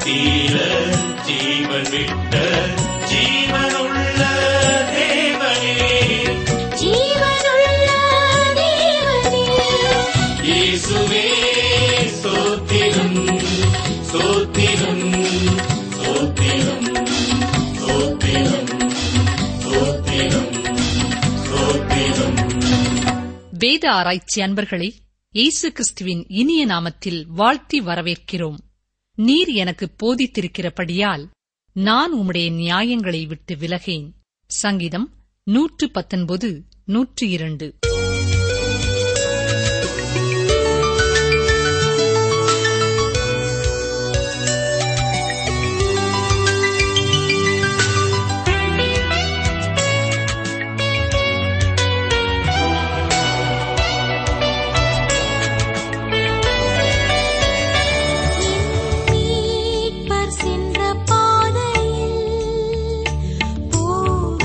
தீர ஜீவன் விட்ட ஜீவனுள்ள தேவனே ஜீவனுள்ள தேவனே இயேசுவே ஸ்தோத்திரம் ஸ்தோத்திரம் ஸ்தோத்திரம் ஸ்தோத்திரம் ஸ்தோத்திரம் ஸ்தோத்திரம் வேத ஆராய்ச்சி அன்பர்களை இயேசு கிறிஸ்துவின் இனிய நாமத்தில் வாழ்த்தி வரவேற்கிறோம் நீர் எனக்கு போதித்திருக்கிறபடியால் நான் உம்முடைய நியாயங்களை விட்டு விலகேன் சங்கீதம் நூற்று பத்தொன்பது நூற்று இரண்டு மீட்பர் சென்ற பாதையில் போக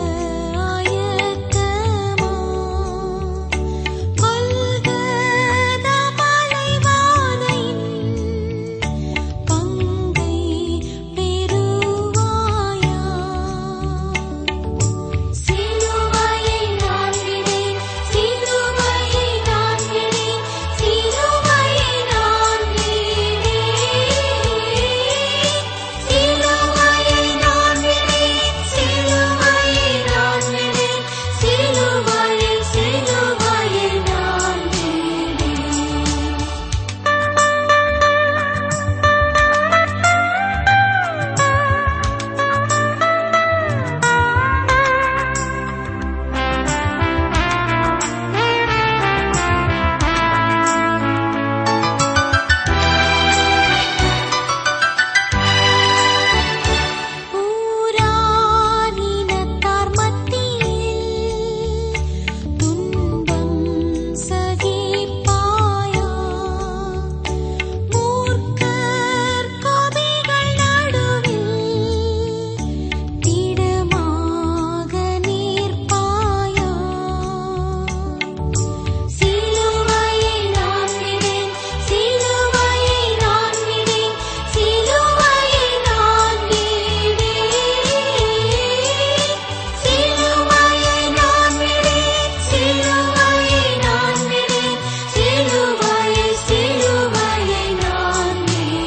ஆயத்தமா கொல்கதா மலைவானையின் பங்கை பெறுவாயா சிலுவையை நான் விடேன் சிலுவையை நான் விடேன் சிலுவையை நான் விடேன் சிலுவையை நான் விடேன் சிலுவையை நான் விடேன் சிலுவையை சிலுவையை நான் விடேன் ஊரானினத்தார் மத்தியில் துன்பம் சகிப்பாயா மூர்க்கர் கோபிகள் நடுவில் திடமாக நிற்பாயா சிலுவையை நான் விடேன் சிலுவையை நான் விடேன் சிலுவையை நான் விடேன் சிலுவையை நான் விடேன் சிலுவையை நான் விடேன் சிலுவையை சிலுவையை நான்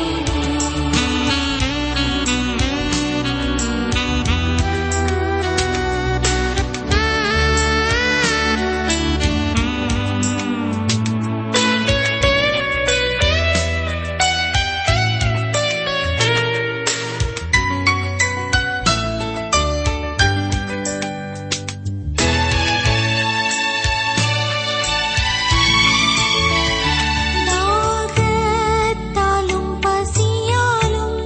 தாகத்தாலும் பசியாலும்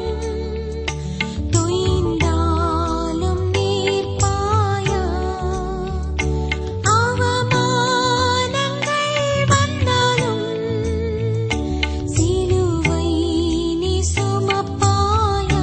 தொய்ந்தாலும் நீர்ப்பாயா அவமானங்கள் வந்தாலும் சிலுவை நீ சுமப்பாயா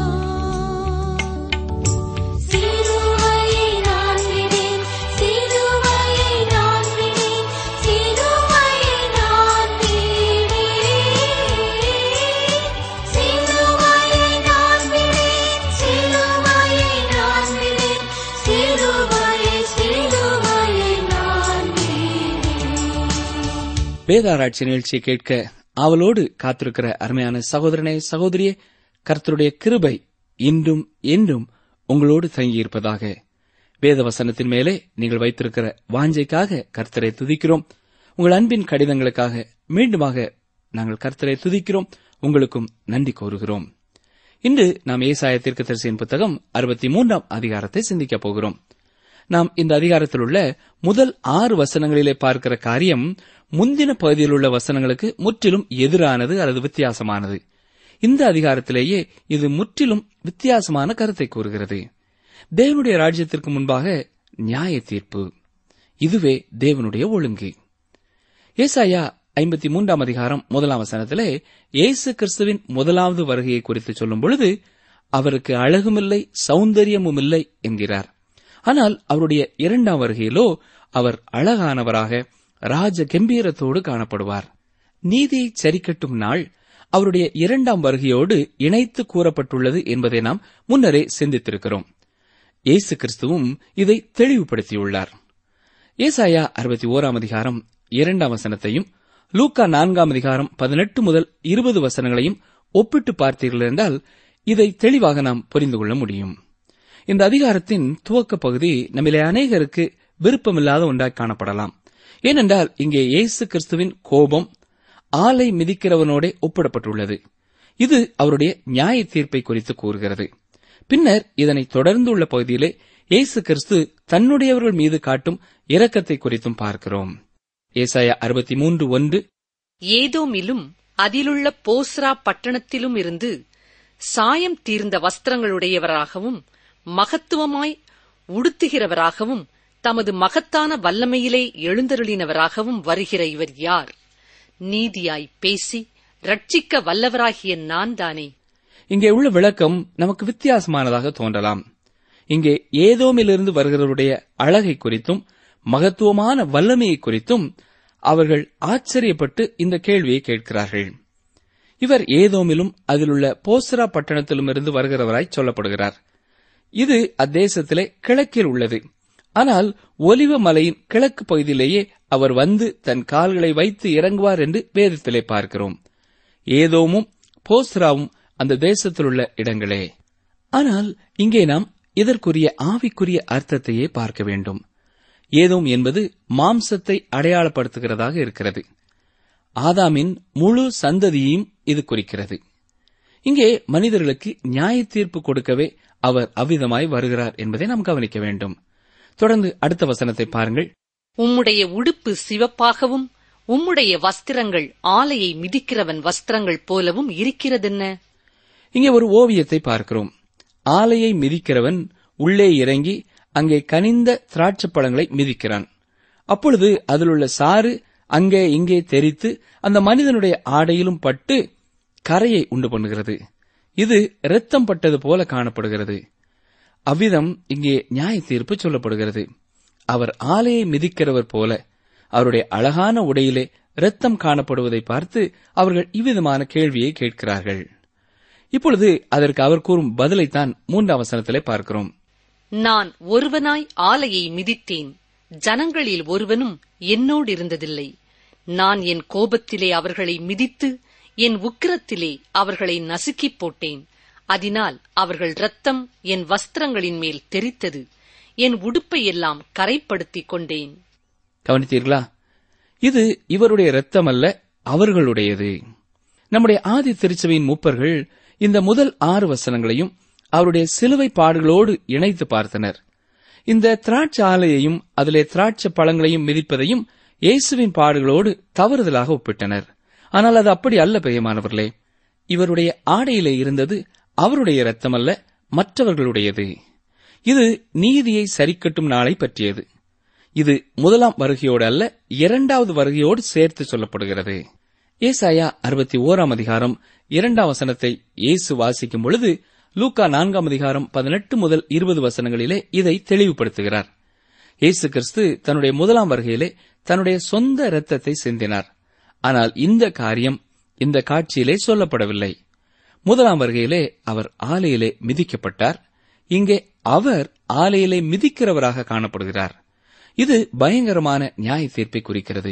சிலுவையை நான் விடேன் சிலுவையை நான் விடேன் சிலுவையை நான் விடேன் சிலுவையை நான் விடேன் சிலுவையை நான் விடேன் சிலுவையை சிலுவையை நான் விடேன் வேதாராய்ச்சி நிகழ்ச்சியை கேட்க ஆவலோடு காத்திருக்கிற அருமையான சகோதரனே சகோதரியே கர்த்தருடைய கிருபை இன்றும் என்றும் உங்களோடு தங்கியிருப்பதாக வேத வசனத்தின் மேலே நீங்கள் வைத்திருக்கிற வாஞ்சைக்காக கர்த்தரை துதிக்கிறோம் உங்கள் அன்பின் கடிதங்களுக்காக மீண்டுமாக நாங்கள் கர்த்தரை துதிக்கிறோம் உங்களுக்கும் நன்றி கூறுகிறோம் இன்று நாம் ஏசாய தீர்க்கதரிசியின் புத்தகம் அறுபத்தி மூன்றாம் அதிகாரத்தை சிந்திக்கப் போகிறோம் நாம் இந்த அதிகாரத்தில் உள்ள முதல் ஆறு வசனங்களிலே பார்க்கிற காரியம் முந்தின பகுதியில் உள்ள வசனங்களுக்கு முற்றிலும் எதிரானது அல்லது வித்தியாசமானது இந்த அதிகாரத்திலேயே இது முற்றிலும் வித்தியாசமான கருத்தை கூறுகிறது தேவனுடைய ராஜ்யத்திற்கு முன்பாக நியாய தீர்ப்பு இதுவே தேவனுடைய ஒழுங்கு ஏசாயா ஐம்பத்தி மூன்றாம் அதிகாரம் முதலாம் வசனத்திலே இயேசு கிறிஸ்துவின் முதலாவது வருகையை குறித்து சொல்லும் பொழுது அவருக்கு அழகுமில்லை சௌந்தரியமும் இல்லை என்கிறார் ஆனால் அவருடைய இரண்டாம் வருகையிலோ அவர் அழகானவராக ராஜ கம்பீரத்தோடு காணப்படுவார் நீதியை சரிக்கட்டும் நாள் அவருடைய இரண்டாம் வருகையோடு இணைத்து கூறப்பட்டுள்ளது என்பதை நாம் முன்னரே சிந்தித்திருக்கிறோம் இயேசு கிறிஸ்துவும் இதை தெளிவுபடுத்தியுள்ளார் ஏசாயா அறுபத்தி ஓராம் அதிகாரம் இரண்டாம் வசனத்தையும் லூக்கா நான்காம் அதிகாரம் பதினெட்டு முதல் இருபது வசனங்களையும் ஒப்பிட்டு பார்த்தீர்கள் என்றால் இதை தெளிவாக நாம் புரிந்து கொள்ள முடியும் இந்த அதிகாரத்தின் துவக்க பகுதி நம்மிலே அநேகருக்கு விருப்பமில்லாத ஒன்றாய் காணப்படலாம் ஏனென்றால் இங்கே இயேசு கிறிஸ்துவின் கோபம் ஆலை மிதிக்கிறவனோடே ஒப்பிடப்பட்டுள்ளது இது அவருடைய நியாய தீர்ப்பை குறித்து கூறுகிறது பின்னர் இதனை தொடர்ந்துள்ள பகுதியிலே இயேசு கிறிஸ்து தன்னுடையவர்கள் மீது காட்டும் இரக்கத்தை குறித்தும் பார்க்கிறோம் ஏசாயா அறுபத்தி மூன்று ஒன்று ஏதோமிலும் அதிலுள்ள போஸ்ரா பட்டணத்திலும் இருந்து சாயம் தீர்ந்த வஸ்திரங்களுடையவராகவும் மகத்துவமாய் உடுத்துகிறவராகவும் தமது மகத்தான வல்லமையிலே எழுந்தருளினவராகவும் வருகிற இவர் யார் நீதியாய் பேசி ரட்சிக்க வல்லவராகிய நான் தானே இங்கே உள்ள விளக்கம் நமக்கு வித்தியாசமானதாக தோன்றலாம் இங்கே ஏதோமிலிருந்து வருகிறவருடைய அழகை குறித்தும் மகத்துவமான வல்லமையை குறித்தும் அவர்கள் ஆச்சரியப்பட்டு இந்த கேள்வியை கேட்கிறார்கள் இவர் ஏதோமிலும் அதிலுள்ள போஸ்ரா பட்டணத்திலும் இருந்து வருகிறவராய் சொல்லப்படுகிறார் இது அத்தேசத்திலே கிழக்கில் உள்ளது ஆனால் ஒலிவ மலையின் கிழக்கு பகுதியிலேயே அவர் வந்து தன் கால்களை வைத்து இறங்குவார் என்று வேதத்திலே பார்க்கிறோம் ஏதோமும் போஸ்ராவும் அந்த தேசத்தில் உள்ள இடங்களே ஆனால் இங்கே நாம் இதற்குரிய ஆவிக்குரிய அர்த்தத்தையே பார்க்க வேண்டும் ஏதோம் என்பது மாம்சத்தை அடையாளப்படுத்துகிறதாக இருக்கிறது ஆதாமின் முழு சந்ததியையும் இது குறிக்கிறது இங்கே மனிதர்களுக்கு நியாய தீர்ப்பு கொடுக்கவே அவர் அவ்விதமாய் வருகிறார் என்பதை நாம் கவனிக்க வேண்டும் தொடர்ந்து அடுத்த வசனத்தை பாருங்கள் உம்முடைய உடுப்பு சிவப்பாகவும் உம்முடைய வஸ்திரங்கள் ஆலையை மிதிக்கிறவன் வஸ்திரங்கள் போலவும் இருக்கிறதென்ன இங்கே ஒரு ஓவியத்தை பார்க்கிறோம் ஆலையை மிதிக்கிறவன் உள்ளே இறங்கி அங்கே கனிந்த திராட்சை பழங்களை மிதிக்கிறான் அப்பொழுது அதிலுள்ள சாறு அங்கே இங்கே தெரித்து அந்த மனிதனுடைய ஆடையிலும் பட்டு கரையை உண்டு பண்ணுகிறது இது இரத்தம் பட்டது போல காணப்படுகிறது அவ்விதம் இங்கே நியாய தீர்ப்பு சொல்லப்படுகிறது அவர் ஆலையை மிதிக்கிறவர் போல அவருடைய அழகான உடையிலே இரத்தம் காணப்படுவதை பார்த்து அவர்கள் இவ்விதமான கேள்வியை கேட்கிறார்கள் இப்பொழுது அதற்கு அவர் கூறும் பதிலைத்தான் மூன்றாம் வசனத்திலே பார்க்கிறோம் நான் ஒருவனாய் ஆலையை மிதித்தேன் ஜனங்களில் ஒருவனும் என்னோடு இருந்ததில்லை நான் என் கோபத்திலே அவர்களை மிதித்து என் உக்கிரத்திலே அவர்களை நசுக்கிப் போட்டேன் அதனால் அவர்கள் இரத்தம் என் வஸ்திரங்களின் மேல் தெரித்தது என் உடுப்பை எல்லாம் கரைப்படுத்திக் கொண்டேன் கவனித்தீர்களா இது இவருடைய இரத்தம் அல்ல அவர்களுடையது நம்முடைய ஆதி திருச்சபையின் மூப்பர்கள் இந்த முதல் ஆறு வசனங்களையும் அவருடைய சிலுவை பாடுகளோடு இணைத்து பார்த்தனர் இந்த திராட்சை ஆலையையும் அதிலே திராட்சை பழங்களையும் மிதிப்பதையும் இயேசுவின் பாடுகளோடு தவறுதலாக ஒப்பிட்டனர் ஆனால் அது அப்படி அல்ல பிரியமானவர்களே இவருடைய ஆடையிலே இருந்தது அவருடைய இரத்தம் அல்ல மற்றவர்களுடையது இது நீதியை சரிக்கட்டும் நாளை பற்றியது இது முதலாம் வருகையோடு அல்ல இரண்டாவது வருகையோடு சேர்த்து சொல்லப்படுகிறது ஏசாயா அறுபத்தி ஓராம் அதிகாரம் இரண்டாம் வசனத்தை இயேசு வாசிக்கும் பொழுது லூக்கா நான்காம் அதிகாரம் பதினெட்டு முதல் இருபது வசனங்களிலே இதை தெளிவுபடுத்துகிறார் இயேசு கிறிஸ்து தன்னுடைய முதலாம் வருகையிலே தன்னுடைய சொந்த இரத்தத்தை சிந்தினார் ஆனால் இந்த காரியம் இந்த காட்சியிலே சொல்லப்படவில்லை முதலாம் வருகையிலே அவர் ஆலையிலே மிதிக்கப்பட்டார் இங்கே அவர் ஆலையிலே மிதிக்கிறவராக காணப்படுகிறார் இது பயங்கரமான நியாய தீர்ப்பை குறிக்கிறது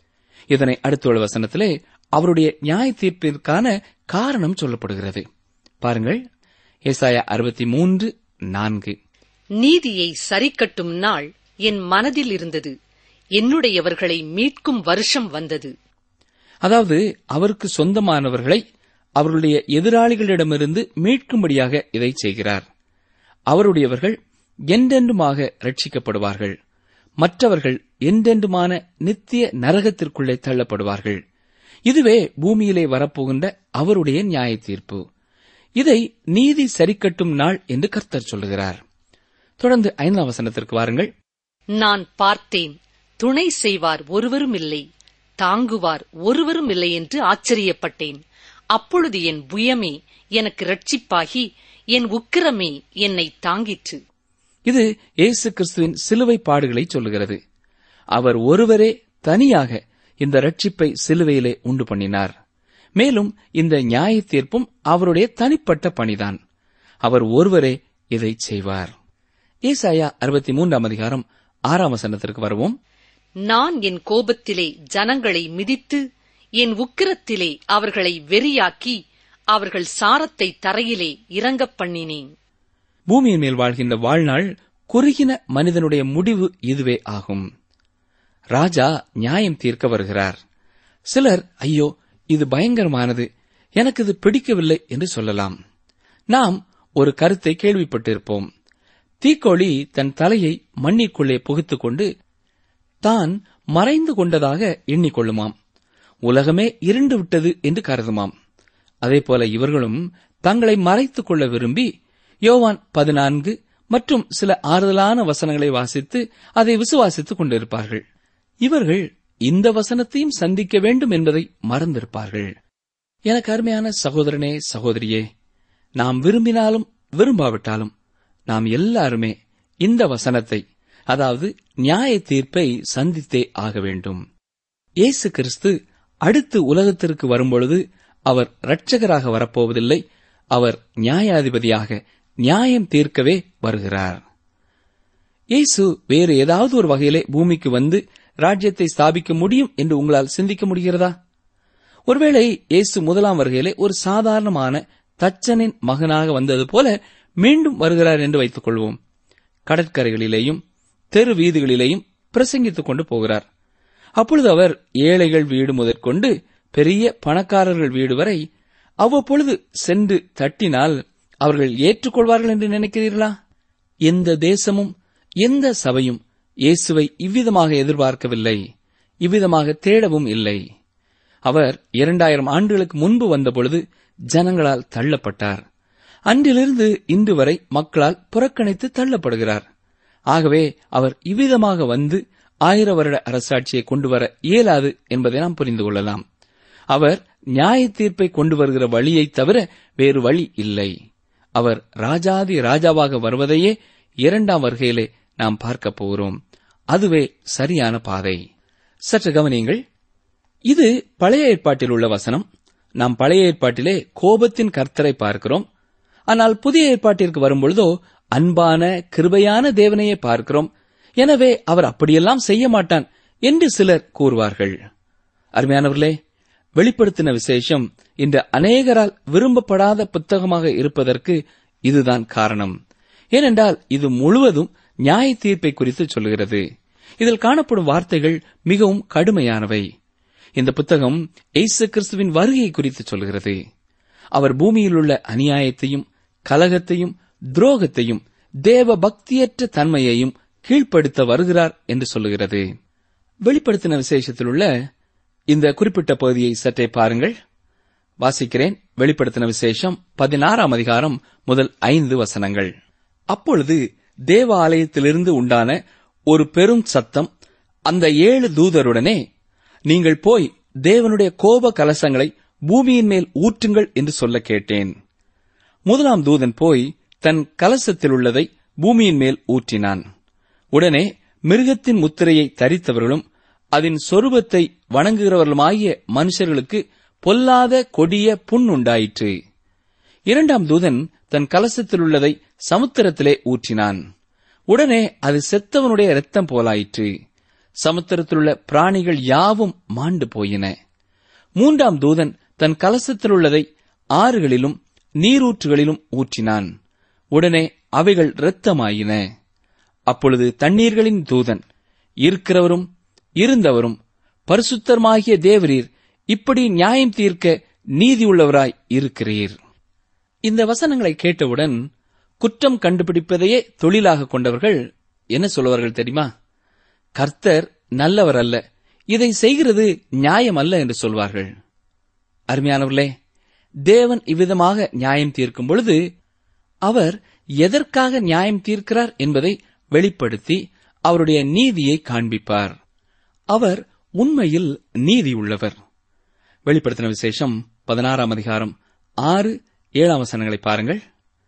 இதனை அடுத்துள்ள வசனத்திலே அவருடைய நியாய தீர்ப்பிற்கான காரணம் சொல்லப்படுகிறது பாருங்கள் ஏசாயா அறுபத்தி மூன்று நான்கு நீதியை சரிக்கட்டும் நாள் என் மனதில் இருந்தது என்னுடையவர்களை மீட்கும் வருஷம் வந்தது அதாவது அவருக்கு சொந்தமானவர்களை அவர்களுடைய எதிராளிகளிடமிருந்து மீட்கும்படியாக இதை செய்கிறார் அவருடையவர்கள் என்றென்றுமாக ரட்சிக்கப்படுவார்கள் மற்றவர்கள் என்றென்றுமான நித்திய நரகத்திற்குள்ளே தள்ளப்படுவார்கள் இதுவே பூமியிலே வரப்போகின்ற அவருடைய நியாய தீர்ப்பு இதை நீதி சரிக்கட்டும் நாள் என்று கர்த்தர் சொல்லுகிறார் தொடர்ந்து ஐந்தாம் வசனத்திற்கு வாருங்கள் நான் பார்த்தேன் துணை செய்வார் ஒருவரும் இல்லை தாங்குவார் ஒருவரும் இல்லை என்று ஆச்சரியப்பட்டேன் அப்பொழுது என் புயமே எனக்கு ரட்சிப்பாகி என் உக்கிரமே என்னை தாங்கிற்று இது இயேசு கிறிஸ்துவின் சிலுவை பாடுகளை சொல்லுகிறது அவர் ஒருவரே தனியாக இந்த ரட்சிப்பை சிலுவையிலே உண்டு பண்ணினார் மேலும் இந்த நியாய தீர்ப்பும் அவருடைய தனிப்பட்ட பணிதான் அவர் ஒருவரே இதை செய்வார் ஏசாயா அறுபத்தி மூன்றாம் அதிகாரம் ஆறாம் வசனத்திற்கு வருவோம் நான் என் கோபத்திலே ஜனங்களை மிதித்து என் உக்கிரத்திலே அவர்களை வெறியாக்கி அவர்கள் சாரத்தை தரையிலே இறங்கப் பண்ணினேன் பூமியின் மேல் வாழ்கின்ற வாழ்நாள் குறுகின மனிதனுடைய முடிவு இதுவே ஆகும் ராஜா நியாயம் தீர்க்க வருகிறார் சிலர் ஐயோ இது பயங்கரமானது எனக்கு இது பிடிக்கவில்லை என்று சொல்லலாம் நாம் ஒரு கருத்தை கேள்விப்பட்டிருப்போம் தீக்கோழி தன் தலையை மண்ணிற்குள்ளே புகுத்துக் கொண்டு தான் மறைந்து கொண்டதாக எண்ணிக்கொள்ளுமாம் உலகமே இருண்டு விட்டது என்று கருதுமாம் அதேபோல இவர்களும் தங்களை மறைத்துக் கொள்ள விரும்பி யோவான் பதினான்கு மற்றும் சில ஆறுதலான வசனங்களை வாசித்து அதை விசுவாசித்துக் கொண்டிருப்பார்கள் இவர்கள் இந்த வசனத்தையும் சந்திக்க வேண்டும் என்பதை மறந்திருப்பார்கள் எனக்கு அருமையான சகோதரனே சகோதரியே நாம் விரும்பினாலும் விரும்பாவிட்டாலும் நாம் எல்லாருமே இந்த வசனத்தை அதாவது நியாய தீர்ப்பை சந்தித்தே ஆக வேண்டும் இயேசு கிறிஸ்து அடுத்து உலகத்திற்கு வரும்பொழுது அவர் இரட்சகராக வரப்போவதில்லை அவர் நியாயாதிபதியாக நியாயம் தீர்க்கவே வருகிறார் இயேசு வேறு ஏதாவது ஒரு வகையிலே பூமிக்கு வந்து ராஜ்யத்தை ஸ்தாபிக்க முடியும் என்று உங்களால் சிந்திக்க முடிகிறதா ஒருவேளை இயேசு முதலாம் வருகையிலே ஒரு சாதாரணமான தச்சனின் மகனாக வந்தது போல மீண்டும் வருகிறார் என்று வைத்துக் கொள்வோம் கடற்கரைகளிலேயும் தெரு வீதிகளிலேயும் பிரசங்கித்துக் கொண்டு போகிறார் அப்பொழுது அவர் ஏழைகள் வீடு முதற்கொண்டு பெரிய பணக்காரர்கள் வீடு வரை அவ்வப்பொழுது சென்று தட்டினால் அவர்கள் ஏற்றுக்கொள்வார்கள் என்று நினைக்கிறீர்களா எந்த தேசமும் எந்த சபையும் இயேசுவை இவ்விதமாக எதிர்பார்க்கவில்லை இவ்விதமாக தேடவும் இல்லை அவர் இரண்டாயிரம் ஆண்டுகளுக்கு முன்பு வந்தபொழுது ஜனங்களால் தள்ளப்பட்டார் அன்றிலிருந்து இன்று வரை மக்களால் புறக்கணித்து தள்ளப்படுகிறார் ஆகவே அவர் இவ்விதமாக வந்து ஆயிர வருட அரசாட்சியை கொண்டு வர இயலாது என்பதை நாம் புரிந்து கொள்ளலாம் அவர் நியாய தீர்ப்பை கொண்டு வருகிற வழியைத் தவிர வேறு வழி இல்லை அவர் ராஜாதி ராஜாவாக வருவதையே இரண்டாம் வருகையிலே நாம் பார்க்கப் போகிறோம் அதுவே சரியான பாதை சற்று கவனியுங்கள் இது பழைய ஏற்பாட்டில் உள்ள வசனம் நாம் பழைய ஏற்பாட்டிலே கோபத்தின் கர்த்தரை பார்க்கிறோம் ஆனால் புதிய ஏற்பாட்டிற்கு வரும்பொழுதோ அன்பான கிருபையான தேவனையே பார்க்கிறோம் எனவே அவர் அப்படியெல்லாம் செய்ய மாட்டான் என்று சிலர் கூறுவார்கள் அருமையானவர்களே வெளிப்படுத்தின விசேஷம் இந்த அநேகரால் விரும்பப்படாத புத்தகமாக இருப்பதற்கு இதுதான் காரணம் ஏனென்றால் இது முழுவதும் நியாய தீர்ப்பை குறித்து சொல்கிறது இதில் காணப்படும் வார்த்தைகள் மிகவும் கடுமையானவை இந்த புத்தகம் இயேசு கிறிஸ்துவின் வருகையை குறித்து சொல்கிறது அவர் பூமியில் உள்ள அநியாயத்தையும் கலகத்தையும் துரோகத்தையும் தேவ பக்தியற்ற தன்மையையும் கீழ்ப்படுத்த வருகிறார் என்று சொல்லுகிறது வெளிப்படுத்தின விசேஷத்தில் உள்ள இந்த குறிப்பிட்ட பகுதியை சற்றே பாருங்கள் வாசிக்கிறேன் வெளிப்படுத்தின விசேஷம் பதினாறாம் அதிகாரம் முதல் ஐந்து வசனங்கள் அப்பொழுது தேவ ஆலயத்திலிருந்து உண்டான ஒரு பெரும் சத்தம் அந்த ஏழு தூதருடனே நீங்கள் போய் தேவனுடைய கோப கலசங்களை பூமியின் மேல் ஊற்றுங்கள் என்று சொல்ல கேட்டேன் முதலாம் தூதன் போய் தன் கலசத்தில் உள்ளதை பூமியின் மேல் ஊற்றினான் உடனே மிருகத்தின் முத்திரையை தரித்தவர்களும் அதன் சொரூபத்தை வணங்குகிறவர்களுமாகிய மனுஷர்களுக்கு பொல்லாத கொடிய புண் உண்டாயிற்று இரண்டாம் தூதன் தன் கலசத்தில் உள்ளதை சமுத்திரத்திலே ஊற்றினான் உடனே அது செத்தவனுடைய இரத்தம் போலாயிற்று சமுத்திரத்திலுள்ள பிராணிகள் யாவும் மாண்டு போயின மூன்றாம் தூதன் தன் கலசத்தில் உள்ளதை ஆறுகளிலும் நீரூற்றுகளிலும் ஊற்றினான் உடனே அவைகள் இரத்தமாயின அப்பொழுது தண்ணீர்களின் தூதன் இருக்கிறவரும் இருந்தவரும் பரிசுத்தருமாகிய தேவரீர் இப்படி நியாயம் தீர்க்க நீதியுள்ளவராய் இருக்கிறீர் இந்த வசனங்களை கேட்டவுடன் குற்றம் கண்டுபிடிப்பதையே தொழிலாக கொண்டவர்கள் என்ன சொல்லுவார்கள் தெரியுமா கர்த்தர் நல்லவர் அல்ல இதை செய்கிறது நியாயம் அல்ல என்று சொல்வார்கள் அருமையானவர்களே தேவன் இவ்விதமாக நியாயம் தீர்க்கும் பொழுது அவர் எதற்காக நியாயம் தீர்க்கிறார் என்பதை வெளிப்படுத்தி அவருடைய நீதியை காண்பிப்பார் அவர் உண்மையில் நீதி உள்ளவர் வெளிப்படுத்தின விசேஷம் பதினாறாம் அதிகாரம் ஆறு ஏழாம் வசனங்களை பாருங்கள்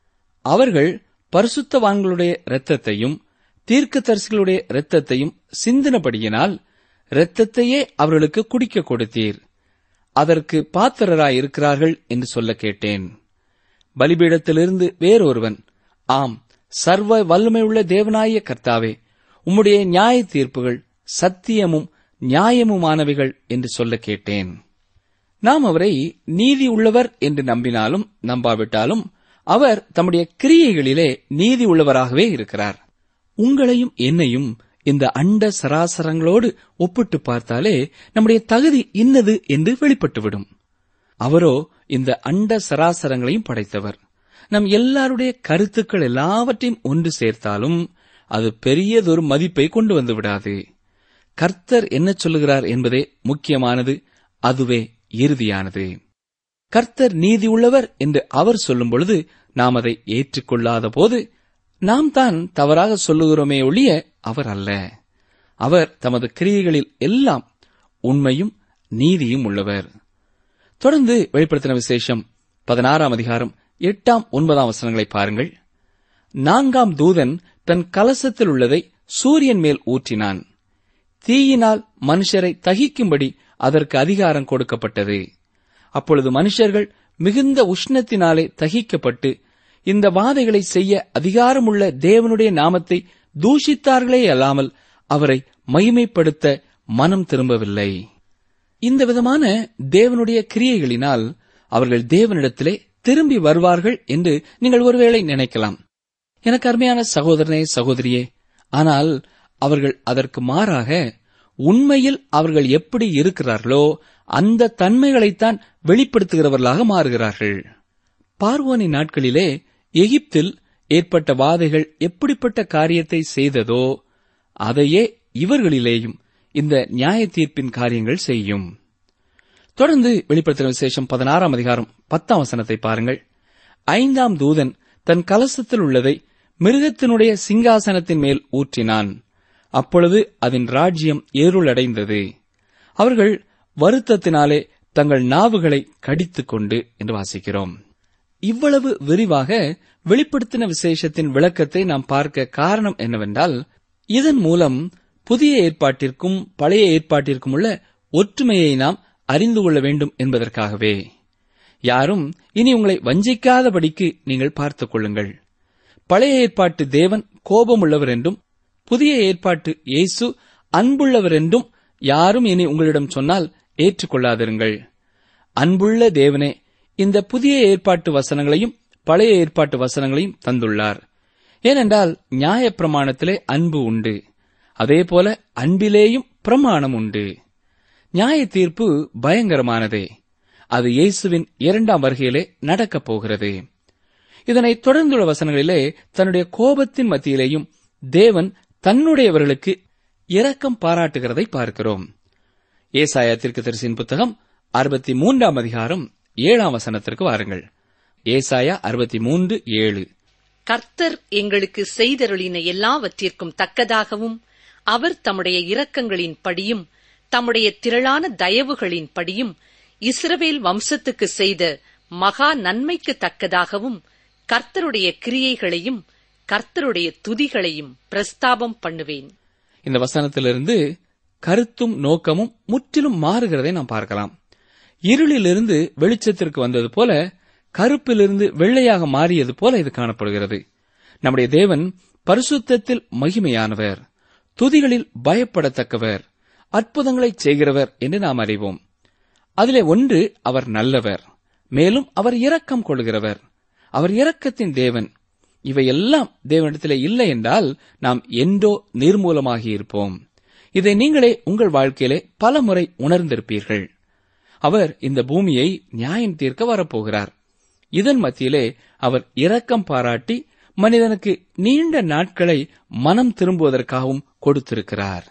அவர்கள் பரிசுத்தவான்களுடைய இரத்தத்தையும் தீர்க்கதரிசிகளுடைய இரத்தத்தையும் சிந்தினபடியினால் இரத்தத்தையே அவர்களுக்கு குடிக்க கொடுத்தீர் அதற்கு பாத்திரராயிருக்கிறார்கள் என்று சொல்ல கேட்டேன் பலிபீடத்திலிருந்து வேறொருவன் ஆம் சர்வ வல்லமையுள்ள தேவனாய கர்த்தாவே உம்முடைய நியாய தீர்ப்புகள் சத்தியமும் நியாயமுமானவைகள் என்று சொல்ல கேட்டேன் நாம் அவரை நீதி உள்ளவர் என்று நம்பினாலும் நம்பாவிட்டாலும் அவர் தம்முடைய கிரியைகளிலே நீதி உள்ளவராகவே இருக்கிறார் உங்களையும் என்னையும் இந்த அண்ட சராசரங்களோடு ஒப்பிட்டு பார்த்தாலே நம்முடைய தகுதி இன்னது என்று வெளிப்பட்டுவிடும் அவரோ இந்த அண்ட சராசரங்களையும் படைத்தவர் நம் எல்லாருடைய கருத்துக்கள் எல்லாவற்றையும் ஒன்று சேர்த்தாலும் அது பெரியதொரு மதிப்பை கொண்டு வந்து விடாது கர்த்தர் என்ன சொல்லுகிறார் என்பதே முக்கியமானது அதுவே இறுதியானது கர்த்தர் நீதி உள்ளவர் என்று அவர் சொல்லும் பொழுது நாம் அதை ஏற்றுக்கொள்ளாத போது நாம் தான் தவறாக சொல்லுகிறோமே ஒழிய அவர் அல்ல அவர் தமது கிரியைகளில் எல்லாம் உண்மையும் நீதியும் உள்ளவர் தொடர்ந்து வெளிப்படுத்தின விசேஷம் பதினாறாம் அதிகாரம் எட்டாம் ஒன்பதாம் வசனங்களை பாருங்கள் நான்காம் தூதன் தன் கலசத்தில் உள்ளதை சூரியன் மேல் ஊற்றினான் தீயினால் மனுஷரை தகிக்கும்படி அதற்கு அதிகாரம் கொடுக்கப்பட்டது அப்பொழுது மனுஷர்கள் மிகுந்த உஷ்ணத்தினாலே தகிக்கப்பட்டு இந்த வாதைகளை செய்ய அதிகாரமுள்ள தேவனுடைய நாமத்தை தூஷித்தார்களே அல்லாமல் அவரை மகிமைப்படுத்த மனம் திரும்பவில்லை இந்த விதமான தேவனுடைய கிரியைகளினால் அவர்கள் தேவனிடத்திலே திரும்பி வருவார்கள் என்று நீங்கள் ஒருவேளை நினைக்கலாம் எனக்கு அருமையான சகோதரனே சகோதரியே ஆனால் அவர்கள் அதற்கு மாறாக உண்மையில் அவர்கள் எப்படி இருக்கிறார்களோ அந்த தன்மைகளைத்தான் வெளிப்படுத்துகிறவர்களாக மாறுகிறார்கள் பார்வோனின் நாட்களிலே எகிப்தில் ஏற்பட்ட வாதைகள் எப்படிப்பட்ட காரியத்தை செய்ததோ அதையே இவர்களிலேயும் இந்த நியாய தீர்ப்பின் காரியங்கள் செய்யும் தொடர்ந்து வெளிப்படுத்தின விசேஷம் பதினாறாம் அதிகாரம் பத்தாம் வசனத்தை பாருங்கள் ஐந்தாம் தூதன் தன் கலசத்தில் உள்ளதை மிருகத்தினுடைய சிங்காசனத்தின் மேல் ஊற்றினான் அப்பொழுது அதன் ராஜ்யம் ஏருளடைந்தது அவர்கள் வருத்தத்தினாலே தங்கள் நாவுகளை கடித்துக் கொண்டு என்று வாசிக்கிறோம் இவ்வளவு விரிவாக வெளிப்படுத்தின விசேஷத்தின் விளக்கத்தை நாம் பார்க்க காரணம் என்னவென்றால் இதன் மூலம் புதிய ஏற்பாட்டிற்கும் பழைய ஏற்பாட்டிற்கும் உள்ள ஒற்றுமையை நாம் அறிந்து கொள்ள வேண்டும் என்பதற்காகவே யாரும் இனி உங்களை வஞ்சிக்காதபடிக்கு நீங்கள் பார்த்துக் கொள்ளுங்கள் பழைய ஏற்பாட்டு தேவன் கோபமுள்ளவர் என்றும் புதிய ஏற்பாட்டு இயேசு அன்புள்ளவர் என்றும் யாரும் இனி உங்களிடம் சொன்னால் ஏற்றுக்கொள்ளாதிருங்கள் அன்புள்ள தேவனே இந்த புதிய ஏற்பாட்டு வசனங்களையும் பழைய ஏற்பாட்டு வசனங்களையும் தந்துள்ளார் ஏனென்றால் நியாய பிரமாணத்திலே அன்பு உண்டு அதேபோல அன்பிலேயும் பிரமாணம் உண்டு நியாய தீர்ப்பு பயங்கரமானதே அது இயேசுவின் இரண்டாம் வருகையிலே நடக்கப் போகிறது இதனை தொடர்ந்துள்ள வசனங்களிலே தன்னுடைய கோபத்தின் மத்தியிலேயும் தேவன் தன்னுடையவர்களுக்கு இரக்கம் பாராட்டுகிறதை பார்க்கிறோம் ஏசாயா தீர்க்கதரிசியின் புத்தகம் அறுபத்தி மூன்றாம் அதிகாரம் ஏழாம் வசனத்திற்கு வாருங்கள் ஏசாயா அறுபத்தி மூன்று ஏழு கர்த்தர் எங்களுக்கு செய்தருளின எல்லாவற்றிற்கும் தக்கதாகவும் அவர் தம்முடைய இரக்கங்களின் படியும் தம்முடைய திரளான தயவுகளின் படியும் இஸ்ரவேல் வம்சத்துக்கு செய்த மகா நன்மைக்கு தக்கதாகவும் கர்த்தருடைய கிரியைகளையும் கர்த்தருடைய துதிகளையும் பிரஸ்தாபம் பண்ணுவேன் இந்த வசனத்திலிருந்து கருத்தும் நோக்கமும் முற்றிலும் மாறுகிறதை நாம் பார்க்கலாம் இருளிலிருந்து வெளிச்சத்திற்கு வந்தது போல கருப்பிலிருந்து வெள்ளையாக மாறியது போல இது காணப்படுகிறது நம்முடைய தேவன் பரிசுத்தத்தில் மகிமையானவர் துதிகளில் பயப்படத்தக்கவர் அற்புதங்களைச் செய்கிறவர் என்று நாம் அறிவோம் அதிலே ஒன்று அவர் நல்லவர் மேலும் அவர் இரக்கம் கொள்கிறவர் அவர் இரக்கத்தின் தேவன் இவையெல்லாம் தேவனிடத்திலே இல்லை என்றால் நாம் என்றோ நிர்மூலமாகி இருப்போம் இதை நீங்களே உங்கள் வாழ்க்கையிலே பல முறை உணர்ந்திருப்பீர்கள் அவர் இந்த பூமியை நியாயம் தீர்க்க வரப்போகிறார் இதன் மத்தியிலே அவர் இரக்கம் பாராட்டி மனிதனுக்கு நீண்ட நாட்களை மனம் திரும்புவதற்காகவும் கொடுத்திருக்கிறார்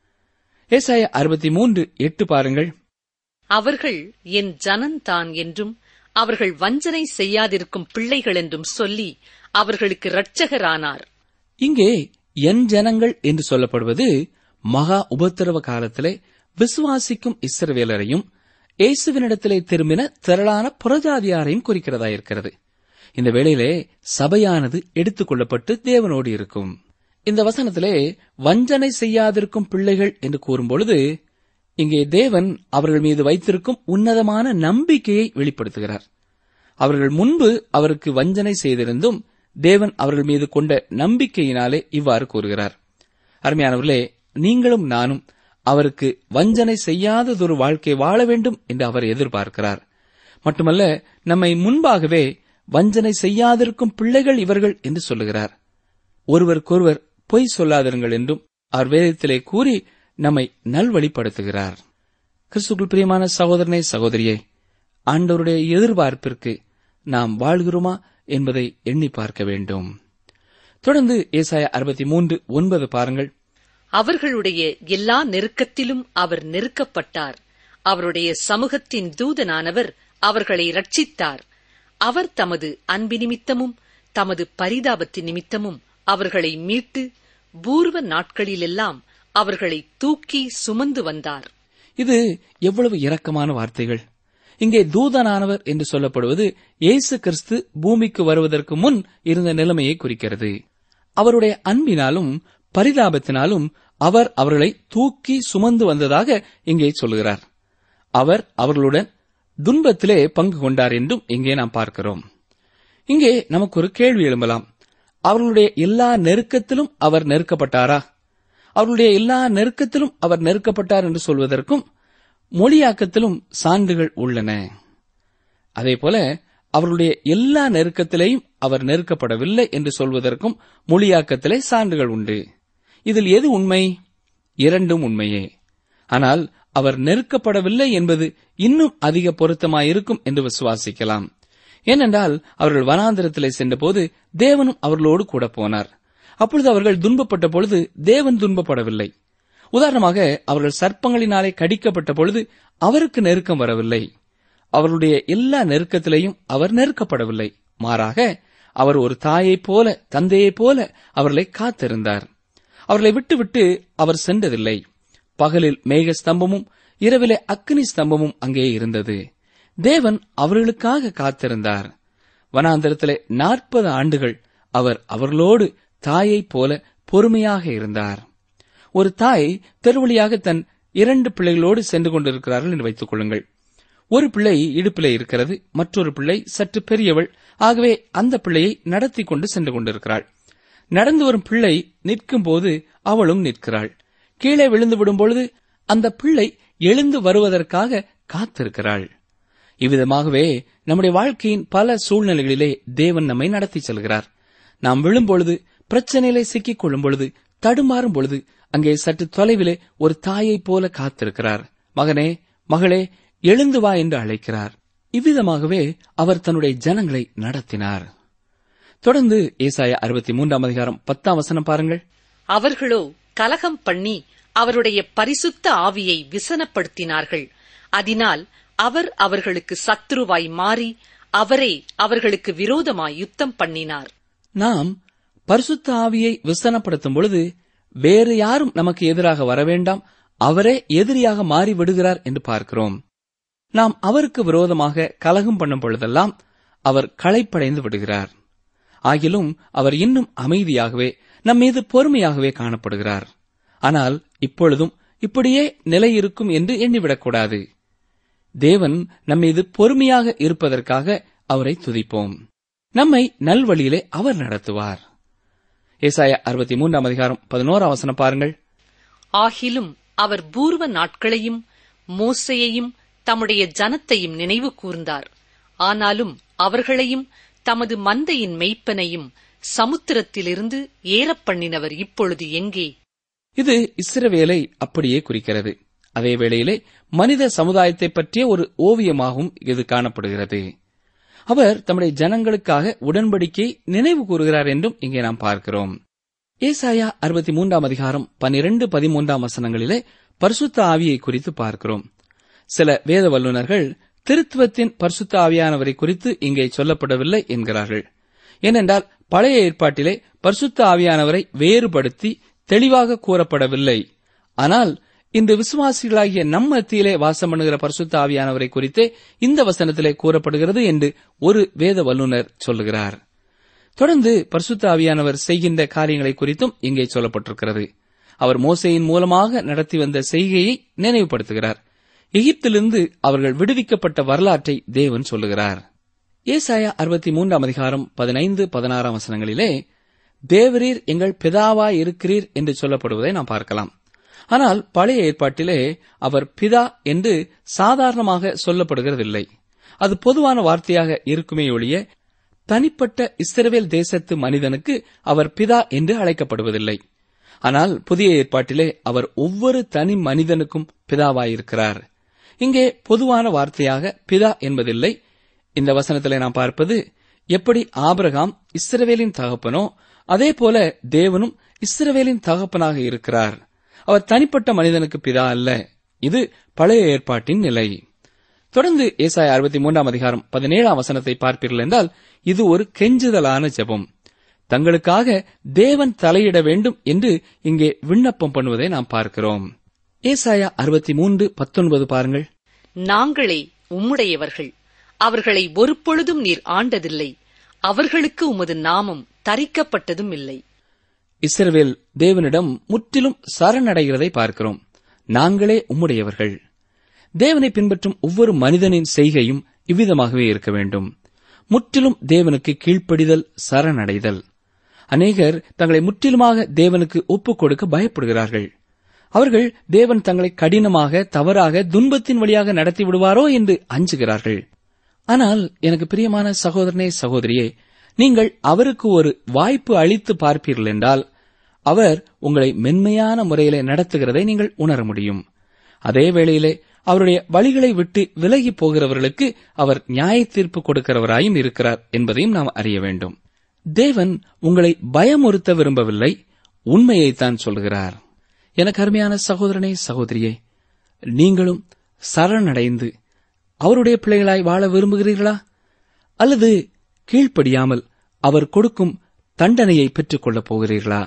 ஏசாய அறுபத்தி மூன்று எட்டு பாருங்கள் அவர்கள் என் ஜனந்தான் என்றும் அவர்கள் வஞ்சனை செய்யாதிருக்கும் பிள்ளைகள் என்றும் சொல்லி அவர்களுக்கு இரட்சகரானார் இங்கே என் ஜனங்கள் என்று சொல்லப்படுவது மகா உபத்திரவ காலத்திலே விசுவாசிக்கும் இஸ்ரவேலரையும் இயேசுவினிடத்திலே திரும்பின திரளான புறஜாதியாரையும் குறிக்கிறதா இருக்கிறது இந்த வேளையிலே சபையானது எடுத்துக் கொள்ளப்பட்டு தேவனோடு இருக்கும் இந்த வசனத்திலே வஞ்சனை செய்யாதிருக்கும் பிள்ளைகள் என்று கூறும்பொழுது இங்கே தேவன் அவர்கள் மீது வைத்திருக்கும் உன்னதமான நம்பிக்கையை வெளிப்படுத்துகிறார் அவர்கள் முன்பு அவருக்கு வஞ்சனை செய்திருந்தும் தேவன் அவர்கள் மீது கொண்ட நம்பிக்கையினாலே இவ்வாறு கூறுகிறார் அருமையானவர்களே நீங்களும் நானும் அவருக்கு வஞ்சனை செய்யாததொரு வாழ்க்கை வாழ வேண்டும் என்று அவர் எதிர்பார்க்கிறார் மட்டுமல்ல நம்மை முன்பாகவே வஞ்சனை செய்யாதிருக்கும் பிள்ளைகள் இவர்கள் என்று சொல்லுகிறார் ஒருவருக்கொருவர் பொய் சொல்லாதிருங்கள் என்றும் அவர் வேதத்திலே கூறி நம்மை நல்வழிப்படுத்துகிறார் கிறிஸ்துக்குள் பிரியமான சகோதரனே சகோதரியே ஆண்டவருடைய எதிர்பார்ப்பிற்கு நாம் வாழ்கிறோமா என்பதை எண்ணி பார்க்க வேண்டும் தொடர்ந்து ஏசாயா அறுபத்தி மூன்று ஒன்பது பாருங்கள் அவர்களுடைய எல்லா நெருக்கத்திலும் அவர் நெருக்கப்பட்டார் அவருடைய சமூகத்தின் தூதனானவர் அவர்களை ரட்சித்தார் அவர் தமது அன்பு நிமித்தமும் தமது பரிதாபத்தின் நிமித்தமும் அவர்களை மீட்டு பூர்வ நாட்களிலெல்லாம் அவர்களை தூக்கி சுமந்து வந்தார் இது எவ்வளவு இரக்கமான வார்த்தைகள் இங்கே தூதனானவர் என்று சொல்லப்படுவது இயேசு கிறிஸ்து பூமிக்கு வருவதற்கு முன் இருந்த நிலைமையை குறிக்கிறது அவருடைய அன்பினாலும் பரிதாபத்தினாலும் அவர் அவர்களை தூக்கி சுமந்து வந்ததாக இங்கே சொல்கிறார் அவர் அவர்களுடன் துன்பத்திலே பங்கு கொண்டார் என்றும் இங்கே நாம் பார்க்கிறோம் இங்கே நமக்கு ஒரு கேள்வி எழும்பலாம் அவர்களுடைய எல்லா நெருக்கத்திலும் அவர் நெருக்கப்பட்டாரா அவர்களுடைய எல்லா நெருக்கத்திலும் அவர் நெருக்கப்பட்டார் என்று சொல்வதற்கும் மொழியாக்கத்திலும் சான்றுகள் உள்ளன அதேபோல அவர்களுடைய எல்லா நெருக்கத்திலேயும் அவர் நெருக்கப்படவில்லை என்று சொல்வதற்கும் மொழியாக்கத்திலே சான்றுகள் உண்டு இதில் எது உண்மை இரண்டும் உண்மையே ஆனால் அவர் நெருக்கப்படவில்லை என்பது இன்னும் அதிக பொருத்தமாயிருக்கும் என்று விசுவாசிக்கலாம் ஏனென்றால் அவர்கள் வனாந்திரத்திலே சென்றபோது தேவனும் அவர்களோடு கூட போனார் அப்பொழுது அவர்கள் துன்பப்பட்ட பொழுது தேவன் துன்பப்படவில்லை உதாரணமாக அவர்கள் சர்ப்பங்களினாலே கடிக்கப்பட்ட பொழுது அவருக்கு நெருக்கம் வரவில்லை அவர்களுடைய எல்லா நெருக்கத்திலேயும் அவர் நெருக்கப்படவில்லை மாறாக அவர் ஒரு தாயைப் போல தந்தையைப் போல அவர்களை காத்திருந்தார் அவர்களை விட்டுவிட்டு அவர் சென்றதில்லை பகலில் மேக ஸ்தம்பமும் இரவிலே அக்னி ஸ்தம்பமும் அங்கே இருந்தது தேவன் அவர்களுக்காக காத்திருந்தார் வனாந்தரத்திலே நாற்பது ஆண்டுகள் அவர் அவர்களோடு தாயைப் போல பொறுமையாக இருந்தார் ஒரு தாய் தெருவழியாக தன் இரண்டு பிள்ளைகளோடு சென்று கொண்டிருக்கிறார்கள் என்று வைத்துக் கொள்ளுங்கள் ஒரு பிள்ளை இடுப்பிலே இருக்கிறது மற்றொரு பிள்ளை சற்று பெரியவள் ஆகவே அந்த பிள்ளையை நடத்தி கொண்டு சென்று கொண்டிருக்கிறாள் நடந்து வரும் பிள்ளை நிற்கும் போது அவளும் நிற்கிறாள் கீழே விழுந்து விடும் பொழுது அந்த பிள்ளை எழுந்து வருவதற்காக காத்திருக்கிறாள் இவ்விதமாகவே நம்முடைய வாழ்க்கையின் பல சூழ்நிலைகளிலே தேவன் நம்மை நடத்தி செல்கிறார் நாம் விழும்பொழுது பிரச்சனையிலே சிக்கிக் கொள்ளும் பொழுது தடுமாறும் பொழுது அங்கே சற்று தொலைவிலே ஒரு தாயைப் போல காத்திருக்கிறார் மகனே மகளே எழுந்து வா என்று அழைக்கிறார் இவ்விதமாகவே அவர் தன்னுடைய ஜனங்களை நடத்தினார் தொடர்ந்து ஏசாயா அறுபத்தி மூன்றாம் அதிகாரம் பத்தாம் வசனம் பாருங்கள் அவர்களோ கலகம் பண்ணி அவருடைய பரிசுத்த ஆவியை விசனப்படுத்தினார்கள் அதனால் அவர் அவர்களுக்கு சத்துருவாய் மாறி அவரே அவர்களுக்கு விரோதமாய் யுத்தம் பண்ணினார் நாம் பரிசுத்த ஆவியை விசனப்படுத்தும் பொழுது வேறு யாரும் நமக்கு எதிராக வர வேண்டாம் அவரே எதிரியாக மாறி விடுகிறார் என்று பார்க்கிறோம் நாம் அவருக்கு விரோதமாக கலகம் பண்ணும் பொழுதெல்லாம் அவர் களைப்படைந்து விடுகிறார் ஆகிலும் அவர் இன்னும் அமைதியாகவே நம் மீது பொறுமையாகவே காணப்படுகிறார் ஆனால் இப்பொழுதும் இப்படியே நிலை இருக்கும் என்று எண்ணிவிடக்கூடாது தேவன் நம்மீது பொறுமையாக இருப்பதற்காக அவரை துதிப்போம் நம்மை நல்வழியிலே அவர் நடத்துவார் ஏசாயா அறுபத்தி மூன்றாம் அதிகாரம் பதினோராம் வசனம் பாருங்கள் ஆகிலும் அவர் பூர்வ நாட்களையும் மோசையையும் தம்முடைய ஜனத்தையும் நினைவு கூர்ந்தார் ஆனாலும் அவர்களையும் தமது மந்தையின் மெய்ப்பனையும் சமுத்திரத்திலிருந்து ஏறப் பண்ணினவர் இப்பொழுது எங்கே இது இஸ்ரவேலை அப்படியே குறிக்கிறது அதே வேளையிலே மனித சமுதாயத்தை பற்றிய ஒரு ஓவியமாகவும் இது காணப்படுகிறது அவர் தம்முடைய ஜனங்களுக்காக உடன்படிக்கை நினைவு கூறுகிறார் என்றும் இங்கே நாம் பார்க்கிறோம் ஏசாயா அறுபத்தி மூன்றாம் அதிகாரம் பனிரெண்டு பதிமூன்றாம் வசனங்களிலே பரிசுத்த ஆவியை குறித்து பார்க்கிறோம் சில வேத வல்லுநர்கள் திருத்துவத்தின் பரிசுத்த ஆவியானவரை குறித்து இங்கே சொல்லப்படவில்லை என்கிறார்கள் ஏனென்றால் பழைய ஏற்பாட்டிலே பரிசுத்த ஆவியானவரை வேறுபடுத்தி தெளிவாக கூறப்படவில்லை ஆனால் இந்த விசுவாசிகளாகிய நம் மத்தியிலே வாசம் பண்ணுகிற பரிசுத்த ஆவியானவரை குறித்தே இந்த வசனத்திலே கூறப்படுகிறது என்று ஒரு வேத வல்லுநர் சொல்லுகிறார் தொடர்ந்து பரிசுத்த ஆவியானவர் செய்கின்ற காரியங்களை குறித்தும் இங்கே சொல்லப்பட்டிருக்கிறது அவர் மோசையின் மூலமாக நடத்தி வந்த செய்கையை நினைவுபடுத்துகிறார் எகிப்திலிருந்து அவர்கள் விடுவிக்கப்பட்ட வரலாற்றை தேவன் சொல்லுகிறார் ஏசாயா அறுபத்தி மூன்றாம் அதிகாரம் பதினைந்து பதினாறாம் வசனங்களிலே தேவரீர் எங்கள் பிதாவாய் இருக்கிறீர் என்று சொல்லப்படுவதை நாம் பார்க்கலாம் ஆனால் பழைய ஏற்பாட்டிலே அவர் பிதா என்று சாதாரணமாக சொல்லப்படுகிறதில்லை அது பொதுவான வார்த்தையாக இருக்குமே ஒழிய தனிப்பட்ட இஸ்ரவேல் தேசத்து மனிதனுக்கு அவர் பிதா என்று அழைக்கப்படுவதில்லை ஆனால் புதிய ஏற்பாட்டிலே அவர் ஒவ்வொரு தனி மனிதனுக்கும் பிதாவாயிருக்கிறார் இங்கே பொதுவான வார்த்தையாக பிதா என்பதில்லை இந்த வசனத்திலே நாம் பார்ப்பது எப்படி ஆபிரகாம் இஸ்ரவேலின் தகப்பனோ அதே போல தேவனும் இஸ்ரவேலின் தகப்பனாக இருக்கிறார் அவர் தனிப்பட்ட மனிதனுக்கு பிதா அல்ல இது பழைய ஏற்பாட்டின் நிலை தொடர்ந்து ஏசாய அறுபத்தி மூன்றாம் அதிகாரம் பதினேழாம் வசனத்தை பார்ப்பீர்கள் என்றால் இது ஒரு கெஞ்சுதலான ஜெபம் தங்களுக்காக தேவன் தலையிட வேண்டும் என்று இங்கே விண்ணப்பம் பண்ணுவதை நாம் பார்க்கிறோம் ஏசாயா அறுபத்தி மூன்று பத்தொன்பது பாருங்கள் நாங்களே உம்முடையவர்கள் அவர்களை ஒருபொழுதும் நீர் ஆண்டதில்லை அவர்களுக்கு உமது நாமம் தரிக்கப்பட்டதும் இல்லை இஸ்ரவேல் தேவனிடம் முற்றிலும் சரணடைகிறதை பார்க்கிறோம் நாங்களே உம்முடையவர்கள் தேவனை பின்பற்றும் ஒவ்வொரு மனிதனின் செய்கையும் இவ்விதமாகவே இருக்க வேண்டும் முற்றிலும் தேவனுக்கு கீழ்ப்படிதல் சரணடைதல் அநேகர் தங்களை முற்றிலுமாக தேவனுக்கு ஒப்புக் கொடுக்க பயப்படுகிறார்கள் அவர்கள் தேவன் தங்களை கடினமாக தவறாக துன்பத்தின் வழியாக நடத்தி விடுவாரோ என்று அஞ்சுகிறார்கள் ஆனால் எனக்கு பிரியமான சகோதரனே சகோதரியே நீங்கள் அவருக்கு ஒரு வாய்ப்பு அளித்து பார்ப்பீர்கள் என்றால் அவர் உங்களை மென்மையான முறையிலே நடத்துகிறதை நீங்கள் உணர முடியும் அதே வேளையிலே அவருடைய வழிகளை விட்டு விலகி போகிறவர்களுக்கு அவர் நியாய தீர்ப்பு கொடுக்கிறவராயும் இருக்கிறார் என்பதையும் நாம் அறிய வேண்டும் தேவன் உங்களை பயமுறுத்த விரும்பவில்லை உண்மையைத்தான் சொல்கிறார் எனக்கு அருமையான சகோதரனே சகோதரியே நீங்களும் சரணடைந்து அவருடைய பிள்ளைகளாய் வாழ விரும்புகிறீர்களா அல்லது கீழ்ப்படியாமல் அவர் கொடுக்கும் தண்டனையை பெற்றுக் கொள்ளப் போகிறீர்களா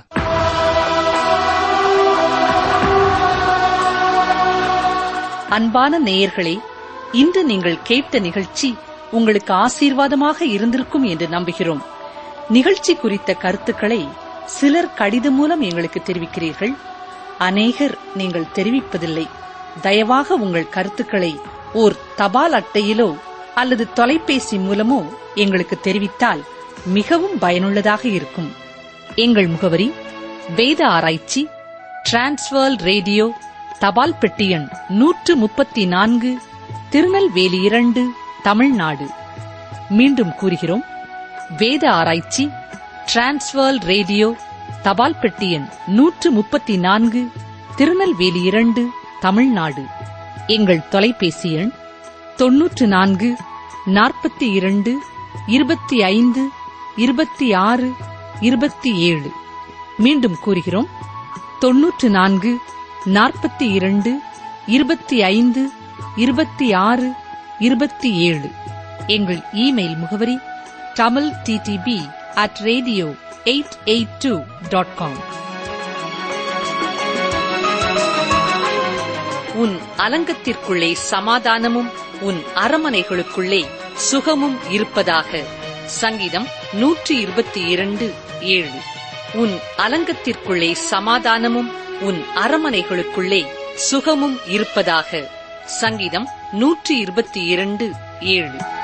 அன்பான நேயர்களே இன்று நீங்கள் கேட்ட நிகழ்ச்சி உங்களுக்கு ஆசீர்வாதமாக இருந்திருக்கும் என்று நம்புகிறோம் நிகழ்ச்சி குறித்த கருத்துக்களை சிலர் கடிதம் மூலம் எங்களுக்கு தெரிவிக்கிறீர்கள் அநேகர் நீங்கள் தெரிவிப்பதில்லை தயவாக உங்கள் கருத்துக்களை ஓர் தபால் அட்டையிலோ அல்லது தொலைபேசி மூலமோ எங்களுக்கு தெரிவித்தால் மிகவும் பயனுள்ளதாக இருக்கும் எங்கள் முகவரி வேத ஆராய்ச்சி டிரான்ஸ்வர் ரேடியோ தபால் பெட்டி எண் நூற்று முப்பத்தி நான்கு திருநெல்வேலி இரண்டு தமிழ்நாடு மீண்டும் கூறுகிறோம் வேத ஆராய்ச்சி டிரான்ஸ்வர் ரேடியோ தபால் பெட்டி எண் நூற்று முப்பத்தி நான்கு திருநெல்வேலி இரண்டு தமிழ்நாடு எங்கள் தொலைபேசி எண் தொன்னூற்று நான்கு நாற்பத்தி இரண்டு இருபத்தி ஐந்து இருபத்தி ஆறு இருபத்தி ஏழு மீண்டும் கூறுகிறோம் தொன்னூற்று நான்கு நாற்பத்தி இரண்டு இருபத்தி ஐந்து இருபத்தி ஆறு இருபத்தி ஏழு எங்கள் இமெயில் முகவரி Tamil DTP at radio eight eight two dot com உன் அலங்கத்திற்குள்ளே சமாதானமும் உன் அரமனைகளுக்குள்ளே சுகமும் இருப்பதாக சங்கீதம் நூற்றி இருபத்தி இரண்டு ஏழு உன் அலங்கத்திற்குள்ளே சமாதானமும் உன் அரமனைகளுக்குள்ளே சுகமும் இருப்பதாக சங்கீதம் நூற்றி இருபத்தி இரண்டு ஏழு